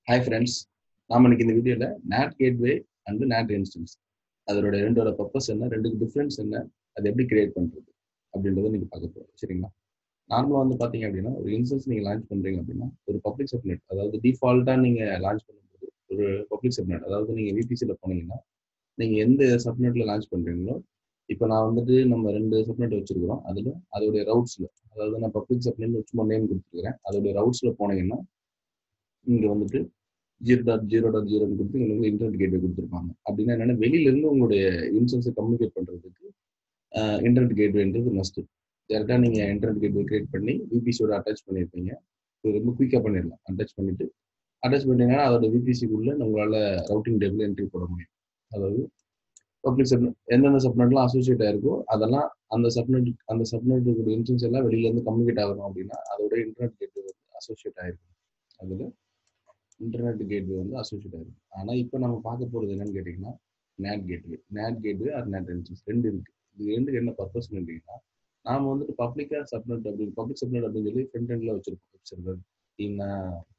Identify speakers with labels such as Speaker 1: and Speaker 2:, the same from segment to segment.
Speaker 1: hi friends நாம இன்னைக்கு இந்த வீடியோல NAT gateway and NAT instance அதோட ரெண்டோட பர்பஸ் என்ன ரெண்டுக்கு டிஃப்ரென்ஸ் என்ன அது எப்படி கிரியேட் பண்றது அப்படின்றத நீங்க பார்க்க போறோம் சரிங்களா நார்மலா வந்து பாத்தீங்க அப்படின்னா ஒரு இன்ஸ்டன்ஸ் நீங்க லான்ச் பண்றீங்க அப்படின்னா ஒரு பப்ளிக் சப்நெட் அதாவது டிஃபால்ட்டா நீங்க லான்ச் பண்ணும்போது ஒரு பப்ளிக் சப்நெட் அதாவது நீங்க விபிசில போனீங்கன்னா நீங்க எந்த சப்நெட்ல லான்ச் பண்றீங்களோ இப்போ நான் வந்துட்டு நம்ம ரெண்டு சப்நெட் வச்சிருக்கிறோம் அதுல அதோடைய ரவுட்ஸ்ல அதாவது நான் பப்ளிக் சப்நெட் சும்மா நேம் கொடுத்துருக்கிறேன் அதோடைய ரவுட்ஸ்ல போனீங்கன்னா இங்க வந்துட்டு ஜீரோ டாட் ஜீரோ டாட் ஜீரோன்னு கொடுத்து உங்களுக்கு இன்டர்நெட் கேட்வே கொடுத்துருப்பாங்க அப்படின்னா என்னன்னா வெளியில இருந்து உங்களுடைய இன்சூரன்ஸை கம்யூனிகேட் பண்றதுக்கு இன்டர்நெட் கேட்வேன்றது மஸ்ட் டேரெக்டாக நீங்க இன்டர்நெட் கேட்வே கிரியேட் பண்ணி விபிசியோட அட்டாச் பண்ணியிருப்பீங்க இது ரொம்ப குயிக்காக பண்ணிடலாம் அட்டாச் பண்ணிட்டு அட்டாச் பண்ணிட்டீங்கன்னா அதோட விபிசிக்குள்ள உங்களால ரவுட்டிங் டேபிள் என்ட்ரி போட முடியும் அதாவது பப்ளிக் சப்நெட் எந்தெந்த சப்நெட்லாம் அசோசியேட் ஆயிருக்கோ அதெல்லாம் அந்த சப்நெட் அந்த சப்நெட்டுடைய இன்சூரன்ஸ் எல்லாம் வெளியில இருந்து கம்யூனிகேட் ஆகணும் அப்படின்னா அதோட இன்டர்நெட் கேட்வே வந்து அசோசியேட் ஆயிருக்கும் அதுல இன்டர்நெட் கேட்வே வந்து அசோசியேட் ஆயிருக்கு ஆனால் இப்போ நம்ம பார்க்க போகிறது என்னன்னு கேட்டிங்கன்னா NAT gateway NAT gateway or NAT instance ரெண்டு இருக்கு இது ரெண்டுக்கு என்ன பர்பஸ் கேட்டிங்கன்னா நாம வந்துட்டு பப்ளிக்கா சப்நெட் அப்படின்னு பப்ளிக் சப்நெட் அப்படின்னு சொல்லி ஃப்ரண்ட் எண்ட்ல வச்சிருப்போம் வெப் சர்வர் இல்லைன்னா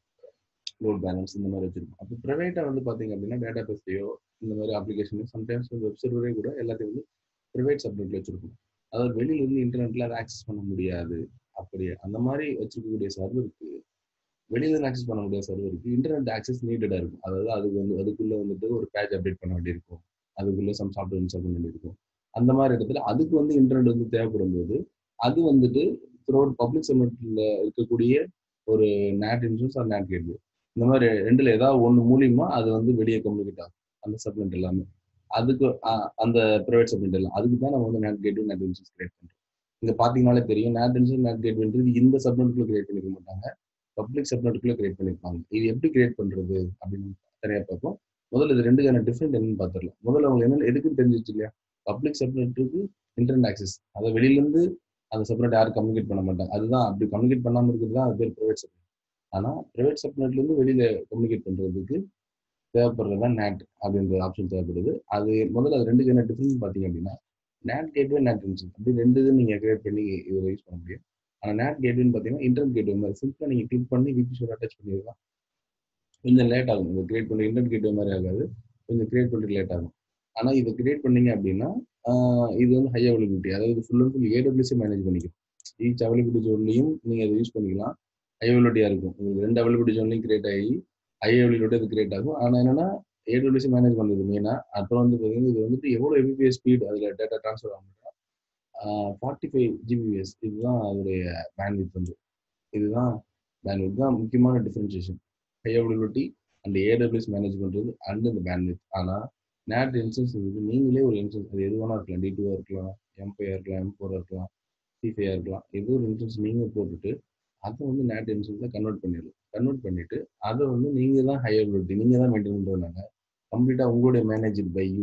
Speaker 1: லோட் பேலன்ஸ் இந்த மாதிரி வச்சிருப்போம் அப்போ ப்ரைவேட்டா வந்து பார்த்தீங்க அப்படின்னா டேட்டா பேஸ்லையோ இந்த மாதிரி அப்ளிகேஷன் சம்டைம்ஸ் வெப் சர்வரே கூட எல்லாத்தையும் வந்து ப்ரைவேட் சப்நெட்ல வச்சிருப்போம் அதாவது வெளியில இருந்து இன்டர்நெட்ல அதை ஆக்சஸ் பண்ண முடியாது அப்படியே அந்த மாதிரி வச்சிருக்கக்கூடிய சர்வருக்கு வெளியில இருந்து ஆக்சஸ் பண்ண முடியாத சர்வருக்கு இன்டர்நெட் ஆக்சஸ் நீடடா இருக்கும் அதாவது அதுக்கு வந்து அதுக்குள்ள வந்துட்டு ஒரு பேஜ் அப்டேட் பண்ண வேண்டியிருக்கும் அதுக்குள்ள சம் சாஃப்ட்வேர் இன்ஸ்டால் பண்ண வேண்டியிருக்கும் அந்த மாதிரி இடத்துல அதுக்கு வந்து இன்டர்நெட் வந்து தேவைப்படும் போது அது வந்துட்டு த்ரூ பப்ளிக் சர்வெண்ட்ல இருக்கக்கூடிய ஒரு NAT instance or NAT gateway இந்த மாதிரி ரெண்டுல ஏதாவது ஒன்று மூலியமா அது வந்து வெளியே கம்யூனிகேட் ஆகும் அந்த சப்ளெண்ட் எல்லாமே அதுக்கு அந்த ப்ரைவேட் சப்ளெண்ட் எல்லாம் அதுக்கு தான் நம்ம வந்து NAT gateway NAT instance create பண்றோம் இங்க பாத்தீங்கன்னாலே தெரியும் நேட் இன்சூரன்ஸ் நேட் கேட்வேன்றது இந்த சப்ளெண்ட்குள்ள கிரியேட் பண்ணிக்க மாட்டாங்க பப்ளிக் சப்நெட்டுக்குள்ள கிரியேட் பண்ணிருப்பாங்க இது எப்படி கிரியேட் பண்றது அப்படின்னு தனியா பார்ப்போம் முதல்ல இது ரெண்டுக்கான டிஃப்ரெண்ட் என்னன்னு பார்த்துடலாம் முதல்ல அவங்க என்ன எதுக்குன்னு தெரிஞ்சிச்சு இல்லையா பப்ளிக் சப்நெட்டுக்கு இன்டர்நெட் ஆக்சஸ் அதை வெளியில இருந்து அந்த சப்நெட் யாரும் கம்யூனிகேட் பண்ண மாட்டாங்க அதுதான் அப்படி கம்யூனிகேட் பண்ணாம இருக்கிறது தான் அது பேர் ப்ரைவேட் சப்நெட் ஆனா ப்ரைவேட் சப்நெட்ல இருந்து வெளியில கம்யூனிகேட் பண்றதுக்கு தேவைப்படுறது தான் நேட் அப்படின்ற ஆப்ஷன் தேவைப்படுது அது முதல்ல அது ரெண்டுக்கு என்ன டிஃப்ரெண்ட் பார்த்தீங்க அப்படின்னா நேட் கேட்வே நேட் இன்சூரன்ஸ் அப்படி ரெண்டு இது நீங்க கிரியேட் பண்ணி இதில் யூஸ் பண்ண முடியும் ஆனால் நேட் கேட்வேன்னு பார்த்தீங்கன்னா இன்டர்நெட் கேட்வே மாதிரி சிம்பிளாக நீங்கள் கிளிக் பண்ணி விபிஷோட அட்டாச் பண்ணிடலாம் கொஞ்சம் லேட் ஆகும் இதை கிரியேட் பண்ணி இன்டர்நெட் கேட்வே மாதிரி ஆகாது கொஞ்சம் கிரியேட் பண்ணுறது லேட் ஆகும் ஆனால் இதை கிரியேட் பண்ணீங்க அப்படின்னா இது வந்து ஹை அவைலபிலிட்டி அதாவது full and full AWS manage பண்ணிக்கும் ஈச் அவைலபிலிட்டி ஜோன்லையும் நீங்கள் அதை யூஸ் பண்ணிக்கலாம் ஹை அவைலபிலிட்டியாக இருக்கும் உங்களுக்கு ரெண்டு அவைலபிலிட்டி ஜோன்லையும் கிரியேட் ஆகி ஹை அவைலபிலிட்டி அது கிரியேட் ஆகும் ஆனால் என்னன்னா ஏடபிள்யூசி மேனேஜ் பண்ணுறது மெயினாக அப்புறம் வந்து பார்த்தீங்கன்னா இது வந்துட்டு எவ்வளோ எபிபிஎஸ் ஸ்பீட் அதில் டேட்டா ட்ரான்ஸ்ஃபர் ஆகும் ஃபார்ட்டி ஃபைவ் ஜிபிஎஸ் இதுதான் அதோடைய பேண்ட்வித் வந்து இதுதான் பேண்ட்வித் தான் முக்கியமான differentiation high availability and AWS manage பண்ணுறது அண்ட் இந்த பேண்ட்வித் ஆனால் நேட் இன்சூரன்ஸ் வந்து நீங்களே ஒரு இன்சூரன்ஸ் அது எது வேணா இருக்கலாம் டி டூவாக இருக்கலாம் எம் ஃபைவ் இருக்கலாம் எம் ஃபோராக இருக்கலாம் சி ஃபைவாக இருக்கலாம் ஏதோ ஒரு இன்சூரன்ஸ் நீங்கள் போட்டுட்டு அதை வந்து நேட் இன்சூரன்ஸில் கன்வெர்ட் பண்ணிடலாம் கன்வெர்ட் பண்ணிட்டு அதை வந்து நீங்கள் தான் ஹை அவைலபிலிட்டி நீங்கள் தான் மெயின்டைன் பண்ணுறதுனால கம்ப்ளீட்டாக உங்களுடைய மேனேஜ் பை யூ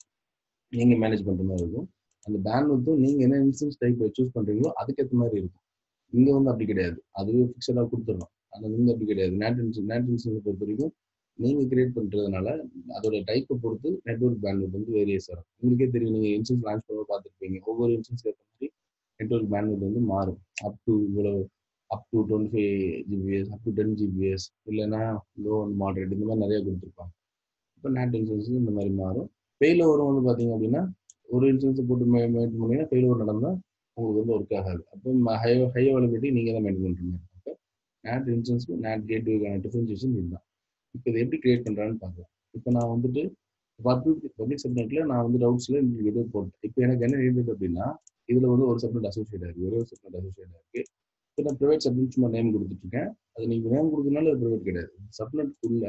Speaker 1: நீங்கள் மேனேஜ் பண்ணுற மாதிரி இருக்கும் அந்த பேண்ட்வித்தும் நீங்க என்ன இன்சூரன்ஸ் டைப் சூஸ் பண்றீங்களோ அதுக்கேற்ற மாதிரி இருக்கும் இங்க வந்து அப்படி கிடையாது அதுவே ஃபிக்ஸடா கொடுத்துடலாம் ஆனா இங்க அப்படி கிடையாது நேட் இன்சூரன்ஸ் நேட் இன்சூரன்ஸ் பொறுத்த வரைக்கும் நீங்க கிரியேட் பண்றதுனால அதோட டைப்பை பொறுத்து நெட்ஒர்க் பேண்ட்வித் வந்து வேரியஸ் ஆகும் உங்களுக்கே தெரியும் நீங்க இன்சூரன்ஸ் லான்ச் பண்ண பார்த்துருப்பீங்க ஒவ்வொரு இன்சூரன்ஸ் ஏற்ற மாதிரி நெட்ஒர்க் பேண்ட்வித் வந்து மாறும் அப் டு இவ்வளவு up to twenty five Gbps up to ten Gbps இல்லைன்னா லோ அண்ட் மாடரேட் இந்த மாதிரி நிறைய கொடுத்துருப்பாங்க இப்போ நேட் இன்சூரன்ஸ் இந்த மாதிரி மாறும் ஃபெயில் ஓவரும் வந்து பாத்தீங்க அப்படின்னா ஒரு இன்சூரன்ஸ் போட்டு மெயின்டைன் பண்ணீங்கன்னா ஃபெயிலியர் நடந்தால் உங்களுக்கு வந்து ஒர்க் ஆகாது அப்போ ஹை ஹை அவைலபிலிட்டி நீங்கள் தான் மெயின்டைன் பண்ணுற மாதிரி அப்போ நேட் இன்சூரன்ஸ்க்கு நேட் கேட்வேக்கான டிஃபரன்சியேஷன் இதுதான் இப்போ இதை எப்படி கிரியேட் பண்ணுறான்னு பார்க்கலாம் இப்போ நான் வந்துட்டு பப்ளிக் பப்ளிக் சப்நெட்டில் நான் வந்து டவுட்ஸில் இது போட்டேன் இப்போ எனக்கு என்ன இருந்தது அப்படின்னா இதில் வந்து ஒரு சப்நெட் அசோசியேட் ஆயிருக்கு ஒரே ஒரு சப்நெட் அசோசியேட் ஆயிருக்கு இப்போ நான் ப்ரைவேட் சப்நெட் சும்மா நேம் கொடுத்துட்ருக்கேன் அது நீங்கள் நேம் கொடுக்கறதுனால அது ப்ரைவேட் கிடையாது சப்நெட்டுக்குள்ள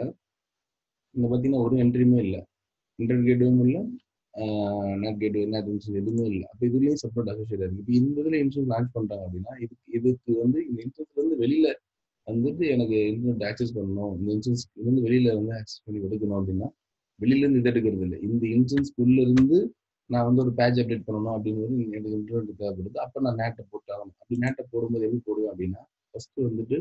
Speaker 1: இங்கே பார்த்தீங்கன்னா ஒரு என்ட்ரியுமே இல்லை இன்டர்நெட் கேட்வேயும் இல்லை நெட் கேட் நெட் இன்சூரன்ஸ் எதுவுமே இல்லை அப்போ இதுலேயும் செப்பரேட் அசோசியேட் இருக்கு இப்போ இந்த இதில் இன்சூரன்ஸ் லான்ச் பண்ணுறாங்க அப்படின்னா இதுக்கு இதுக்கு வந்து இந்த இன்சூரன்ஸ்ல இருந்து வெளியில வந்துட்டு எனக்கு இன்டர்நெட் ஆக்சஸ் பண்ணணும் இந்த இன்சூரன்ஸ் இருந்து வெளியில வந்து ஆக்சஸ் பண்ணி எடுக்கணும் அப்படின்னா வெளியில இருந்து இது எடுக்கிறது இல்லை இந்த இன்சூரன்ஸ்க்குள்ள இருந்து நான் வந்து ஒரு பேஜ் அப்டேட் பண்ணணும் அப்படிங்கிறது எனக்கு இன்டர்நெட் தேவைப்படுது அப்போ நான் நேட்டை போட்டாகணும் அப்படி நேட்டை போடும்போது எப்படி போடுவேன் அப்படின்னா ஃபர்ஸ்ட் வந்துட்டு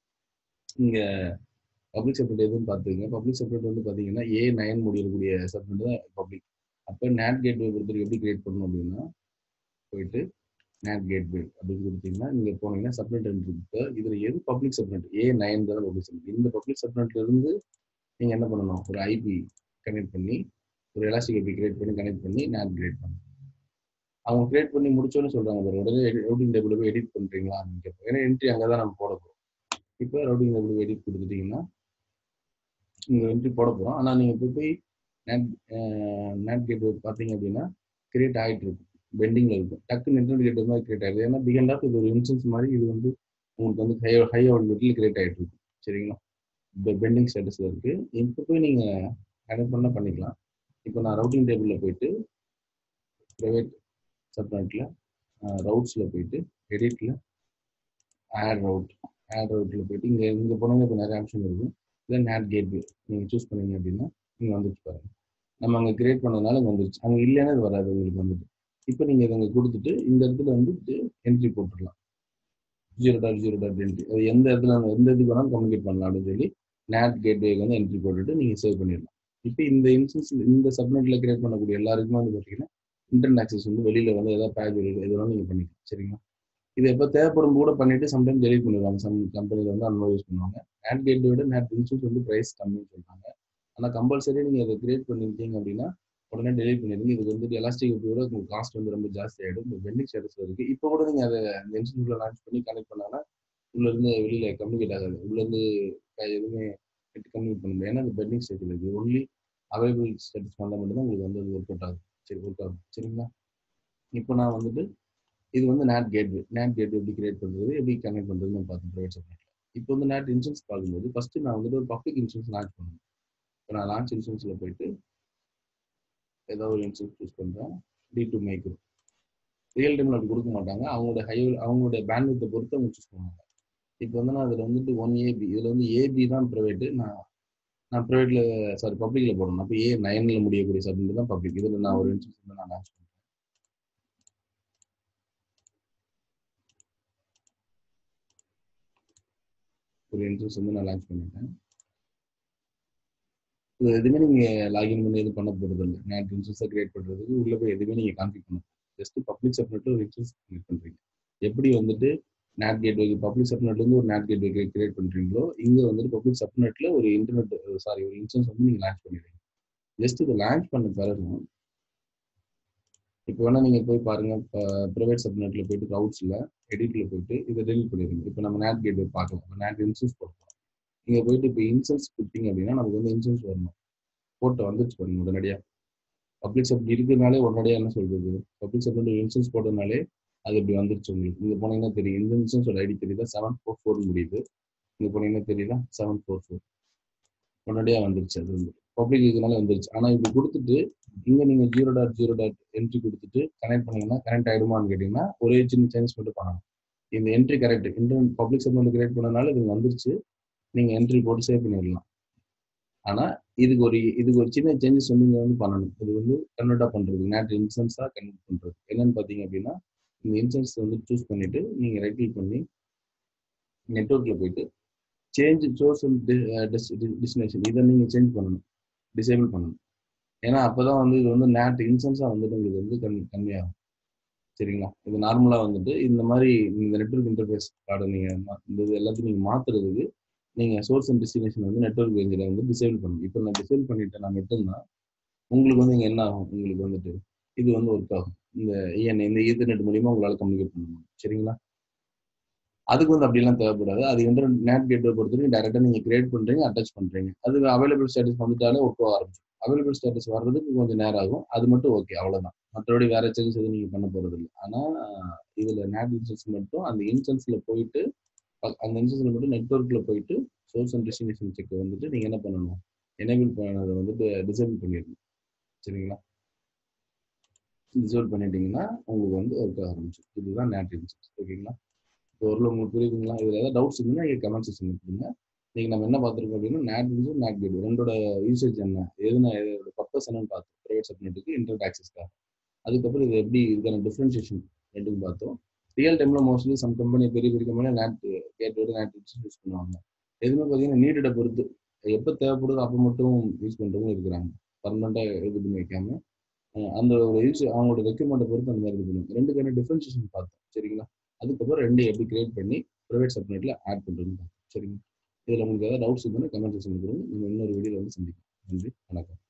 Speaker 1: இங்க பப்ளிக் செப்பரேட் எதுவும் பார்த்துங்க பப்ளிக் செப்பரேட் வந்து பார்த்தீங்கன்னா ஏ நைன் முடியக்கூடிய செப்பரேட் தான் பப்ளிக் அப்போ நேட் கேட்வே பொறுத்தவரைக்கும் எப்படி கிரியேட் பண்ணணும் அப்படின்னா போயிட்டு நேட் கேட்வே அப்படின்னு கொடுத்தீங்கன்னா நீங்க போனீங்கன்னா சப்நெட் இருக்கு இதுல எது பப்ளிக் சப்நெட் ஏ நைன் தான் பப்ளிக் சப்நெட் இந்த பப்ளிக் சப்நெட்ல இருந்து நீங்க என்ன பண்ணணும் ஒரு ஐபி கனெக்ட் பண்ணி ஒரு எலாஸ்டிக் ஐபி கிரியேட் பண்ணி கனெக்ட் பண்ணி நேட் கிரியேட் பண்ணணும் அவங்க கிரியேட் பண்ணி முடிச்சோன்னு சொல்றாங்க பாரு உடனே ரவுட்டிங் டேபிள் போய் எடிட் பண்றீங்களா அப்படின்னு கேட்போம் ஏன்னா என்ட்ரி அங்கே தான் நம்ம போட போகிறோம் இப்போ ரவுட்டிங் டேபிள் எடிட் கொடுத்துட்டீங்கன்னா நீங்கள் என்ட்ரி போட போகிறோம் ஆனால் நீங்கள் இப்போ போய் நேட் நேட் கேட் பார்த்தீங்க அப்படின்னா கிரியேட் ஆகிட்டு இருக்கும் பெண்டிங்கில் இருக்கும் டக்குன்னு இன்டர்நெட் கேட் மாதிரி கிரியேட் ஆகிடுது ஏன்னா பிகண்ட் ஆஃப் இது ஒரு இன்சூரன்ஸ் மாதிரி இது வந்து உங்களுக்கு வந்து ஹை ஹை அவைலபிலிட்டியில் கிரியேட் ஆகிட்டு இருக்கும் சரிங்களா இப்போ பெண்டிங் ஸ்டேட்டஸில் இருக்குது இப்போ போய் நீங்கள் கனெக்ட் பண்ணால் பண்ணிக்கலாம் இப்போ நான் ரவுட்டிங் டேபிளில் போயிட்டு ப்ரைவேட் சப்நெட்டில் ரவுட்ஸில் போயிட்டு எடிட்டில் ஆட் ரவுட் ஆட் ரவுட்டில் போயிட்டு இங்கே இங்கே போனவங்க இப்போ நிறைய ஆப்ஷன் இருக்கும் இதில் நேட் கேட்வே நீங்கள் சூஸ் பண்ணீங்க அப்படின்னா நீங்கள் வந்துச்சு பாருங்க நம்ம அங்கே கிரியேட் பண்ணதுனால இங்கே வந்துருச்சு அங்கே இல்லைன்னா இது வராது உங்களுக்கு வந்துட்டு இப்போ நீங்கள் இதை அங்கே கொடுத்துட்டு இந்த இடத்துல வந்துட்டு என்ட்ரி போட்டுடலாம் zero dot zero dot entry அது எந்த இடத்துல எந்த இதுக்கு வேணாலும் கம்யூனிகேட் பண்ணலாம் அப்படின்னு சொல்லி நேட் கேட்வேக்கு வந்து என்ட்ரி போட்டுட்டு நீங்கள் சேவ் பண்ணிடலாம் இப்போ இந்த இன்ஸ்டன்ஸ் இந்த சப்நெட்டில் கிரியேட் பண்ணக்கூடிய எல்லாருக்குமே வந்து பார்த்தீங்கன்னா இன்டர்நெட் ஆக்சஸ் வந்து வெளியில வந்து ஏதாவது பேக் வெளியில் எதுனாலும் நீங்கள் பண்ணிக்கலாம் சரிங்களா இது எப்போ தேவைப்படும் கூட பண்ணிட்டு சம்டைம் டெலிட் பண்ணிடுவாங்க சம் கம்பெனியில் வந்து அந்த மாதிரி யூஸ் பண்ணுவாங்க நேட் கேட் விட நேட் இன்சூரன்ஸ் வந்து ப்ரைஸ் கம்மின்னு சொல்றாங்க ஆனால் கம்பல்சரி நீங்கள் அதை கிரியேட் பண்ணிருக்கீங்க அப்படின்னா உடனே டெலிட் பண்ணிடுங்க இதுக்கு வந்துட்டு எலாஸ்டிக் விட உங்களுக்கு காஸ்ட் வந்து ரொம்ப ஜாஸ்தி ஆகிடும் இப்போ பெண்டிங் ஸ்டேட்டஸில் இருக்குது இப்போ கூட நீங்கள் அதை இந்த இன்சூரன்ஸில் லான்ச் பண்ணி கனெக்ட் பண்ணாங்கன்னா உள்ளேருந்து வெளியில் கம்யூனிகேட் ஆகாது உள்ளேருந்து எதுவுமே கம்யூனிகேட் பண்ண முடியாது ஏன்னா அது பெண்டிங் ஸ்டேட்டில் இருக்குது ஒன்லி அவைலபிள் ஸ்டேட்டஸ் பண்ணால் மட்டும்தான் உங்களுக்கு வந்து அது ஒர்க் அவுட் ஆகும் சரி ஒர்க் ஆகும் சரிங்களா இப்போ நான் வந்துட்டு இது வந்து நேட் கேட்வே நேட் கேட்வே எப்படி கிரியேட் பண்ணுறது எப்படி கனெக்ட் பண்ணுறதுன்னு பார்த்தோம் ப்ரைவேட் சப்நெட்டில் இப்போ வந்து நேட் இன்சூரன்ஸ் பார்க்கும்போது ஃபஸ்ட்டு நான் வந்துட்டு ஒரு பப்ளிக் இன்சூரன்ஸ் லான்ச் பண்ணணும் இப்போ நான் லான்ச் இன்சூரன்ஸில் போயிட்டு ஏதோ ஒரு இன்சூரன்ஸ் சூஸ் பண்ணுறேன் டி டு மேக் ரியல் டைமில் அப்படி கொடுக்க மாட்டாங்க அவங்களோட ஹை அவங்களுடைய பேண்ட்வித்தை பொறுத்து அவங்க சூஸ் பண்ணுவாங்க இப்போ வந்து நான் அதில் வந்துட்டு ஒன் ஏபி இதில் வந்து ஏபி தான் ப்ரைவேட்டு நான் நான் ப்ரைவேட்ல சாரி பப்ளிக்ல போடணும் அப்போ ஏ நைன்ல முடியக்கூடிய சப்ஜெக்ட் தான் பப்ளிக் இதில் நான் ஒரு இன்சூரன்ஸ் வந்து நான் லான்ச் பண்ணுறேன் ஒரு இன்சூரன்ஸ் வந்து நான் லான்ச் பண்ணிட்டேன் இது எதுவுமே நீங்கள் லாகின் பண்ணி எதுவும் பண்ண போகிறது இல்லை நேட் இன்சூரன்ஸை கிரியேட் பண்ணுறதுக்கு உள்ளே போய் எதுவுமே நீங்கள் கான்ஃபிக் பண்ண ஜஸ்ட் பப்ளிக் சப்னெட்டில் ஒரு இன்சூரன்ஸ் கிரியேட் பண்ணுறீங்க எப்படி வந்துட்டு நேட் கேட்வே பப்ளிக் சப்நெட்லேருந்து ஒரு நேட் கேட்வே கிரியேட் பண்ணுறீங்களோ இங்கே வந்துட்டு பப்ளிக் சப்நெட்டில் ஒரு இன்டர்நெட் சாரி ஒரு இன்சூரன்ஸ் வந்து நீங்கள் லான்ச் பண்ணிடுறீங்க ஜஸ்ட் இதை லான்ச் பண்ண பிறகு இப்போ வேணால் நீங்கள் போய் பாருங்கள் இப்போ ப்ரைவேட் சப்நெட்டில் போயிட்டு ரவுட்ஸில் எடிட்டில் போயிட்டு இதை டெலிட் பண்ணிடுங்க இப்போ நம்ம நேட் கேட்வே பார்க்கலாம் இப்போ நேட் இன்சூரன்ஸ் போடுறோம் நீங்கள் போயிட்டு இப்போ இன்சூரன்ஸ் கொடுத்தீங்க அப்படின்னா நமக்கு வந்து இன்சூரன்ஸ் வரணும் போட்டு வந்துச்சு பாருங்க உடனடியாக பப்ளிக் சப் இருக்கிறதுனாலே உடனடியாக என்ன சொல்கிறது பப்ளிக் சப்நெட் இன்சூரன்ஸ் போட்டதுனாலே அது இப்படி வந்துருச்சு உங்களுக்கு இங்கே போனீங்கன்னா தெரியும் இந்த இன்சூரன்ஸோட ஐடி தெரியுதா செவன் ஃபோர் ஃபோர் முடியுது இங்கே போனீங்கன்னா தெரியுதா செவன் ஃபோர் ஃபோர் உடனடியாக வந்துருச்சு அது வந்து பப்ளிக் இதனால வந்துருச்சு ஆனால் இப்படி கொடுத்துட்டு இங்கே நீங்கள் zero dot zero dot entry கொடுத்துட்டு கனெக்ட் பண்ணீங்கன்னா கனெக்ட் ஆகிடுமான்னு கேட்டிங்கன்னா ஒரே சின்ன சேஞ்ச் மட்டும் பண்ணணும் இந்த entry correct internet public subnet create பண்ணனால இது வந்துருச்சு நீங்கள் என்ட்ரி போட்டு சேவ் பண்ணிடலாம் ஆனால் இதுக்கு ஒரு இதுக்கு ஒரு சின்ன சேஞ்சஸ் வந்து இங்கே வந்து பண்ணணும் இது வந்து கன்வெர்ட்டாக பண்ணுறது நேட் இன்சூரன்ஸாக கன்வெர்ட் பண்ணுறது என்னன்னு பார்த்தீங்க அப்படின்னா இந்த இன்சூரன்ஸ் வந்து சூஸ் பண்ணிட்டு நீங்கள் ரைட் கிளிக் பண்ணி நெட்ஒர்க்கில் போயிட்டு சேஞ்ச் சோர்ஸ் டெஸ்டினேஷன் இதை நீங்கள் சேஞ்ச் பண்ணணும் டிசேபிள் பண்ணணும் ஏன்னா அப்போ தான் வந்து இது வந்து நேட் இன்சூரன்ஸாக வந்துட்டு உங்களுக்கு வந்து கம்மி கம்மியாகும் சரிங்களா இது நார்மலாக வந்துட்டு இந்த மாதிரி இந்த நெட்ஒர்க் இன்டர்ஃபேஸ் கார்டை நீங்கள் இந்த இது எல்லாத்தையும் நீங்கள் மாற்றுறதுக்கு நீங்கள் சோர்ஸ் அண்ட் டெஸ்டினேஷன் வந்து நெட்ஒர்க் ரேஞ்சில் வந்து டிசேபிள் பண்ணணும் இப்போ நான் டிசேபிள் பண்ணிட்டேன் நான் மட்டும்தான் உங்களுக்கு வந்து இங்கே என்ன ஆகும் உங்களுக்கு வந்துட்டு இது வந்து ஒர்க் ஆகும் இந்த இஎன் இந்த ஈத்தர்நெட் மூலியமா உங்களால் கம்யூனிகேட் பண்ண முடியும் சரிங்களா அதுக்கு வந்து அப்படிலாம் தேவைப்படாது அது இன்டர்நெட் நேட் கேட்வே பொறுத்தவரைக்கும் டேரெக்டாக நீங்கள் கிரியேட் பண்ணுறீங்க அட்டாச் பண்ணுறீங்க அது அவைலபிள் ஸ்டேட்டஸ் வந்துட்டாலே ஒர்க் ஆரம்பிச்சு அவைலபிள் ஸ்டேட்டஸ் வர்றதுக்கு கொஞ்சம் நேரம் ஆகும் அது மட்டும் ஓகே அவ்வளோதான் மற்றபடி வேற சேஞ்சஸ் எதுவும் நீங்கள் பண்ண போகிறது இல்லை ஆனால் இதில் நேட் இன்சூரன்ஸ் மட்டும் அந்த இன்சூரன்ஸில் போயிட்டு அந்த இன்சூரன்ஸில் மட்டும் நெட்ஒர்க்கில் போயிட்டு சோர்ஸ் அண்ட் டெஸ்டினேஷன் செக் வந்துட்டு நீங்கள் என்ன பண்ணணும் எனேபிள் பண்ணதை வந்துட்டு டிசேபிள் பண்ணிடணும் சரிங்களா டிசேபிள் பண்ணிட்டீங்கன்னா உங்களுக்கு வந்து ஒர்க் ஆரம்பிச்சு இதுதான் நேட் இன்சூரன்ஸ் ஓகேங்களா இப்போ ஒரு உங்களுக்கு புரியுதுங்களா இதில் ஏதாவது டவுட்ஸ் இருந்தால் நீங்கள் கமெண்ட் செக்ஷன் கொடுங்க நீங்கள் நம்ம என்ன பார்த்துருக்கோம் அப்படின்னா நேட் இன்சூர் நேட் கேட் ரெண்டோட யூசேஜ் என்ன எதுனா இதோட பர்பஸ் என்னன்னு பார்த்தோம் ப்ரைவேட் சப்நெட்டுக்கு இன்டர்நெட் ஆக்சஸ்க்காக அதுக்கப்புறம் இது எப்படி இதுக்கான டிஃப்ரென்ஷியேஷன் ரெண்டுக்கும் பார்த்தோம் ரியல் டைமில் மோஸ்ட்லி சம் கம்பெனி பெரிய பெரிய கம்பெனி நேட் கேட்டோட நேட் யூஸ் பண்ணுவாங்க எதுவுமே பார்த்தீங்கன்னா நீடடை பொறுத்து எப்போ தேவைப்படுதோ அப்போ மட்டும் யூஸ் பண்ணுறவங்க இருக்கிறாங்க பர்மனெண்ட்டாக இது பண்ணி வைக்காம அந்த ஒரு யூஸ் அவங்களோட ரெக்யூர்மெண்ட்டை பொறுத்து அந்த மாதிரி இது பண்ணுவாங்க ரெண்டுக்கான டிஃப்ரென்ஷியேஷன் பார்த்தோம் சரிங்களா அதுக்கப்புறம் ரெண்டு எப்படி கிரியேட் பண்ணி ப்ரைவேட் சப்நெட்டில் ஆட் பண்ணுறதுன்னு பார்த்தோம் சரிங்களா இதில் உங்களுக்கு ஏதாவது டவுட்ஸ் இருந்தால் கமெண்ட் செக்ஷன் கொடுங்க நம்ம இன்னொரு வீடியோவில் வந்து சந்திக்கலாம் நன்றி வணக்கம்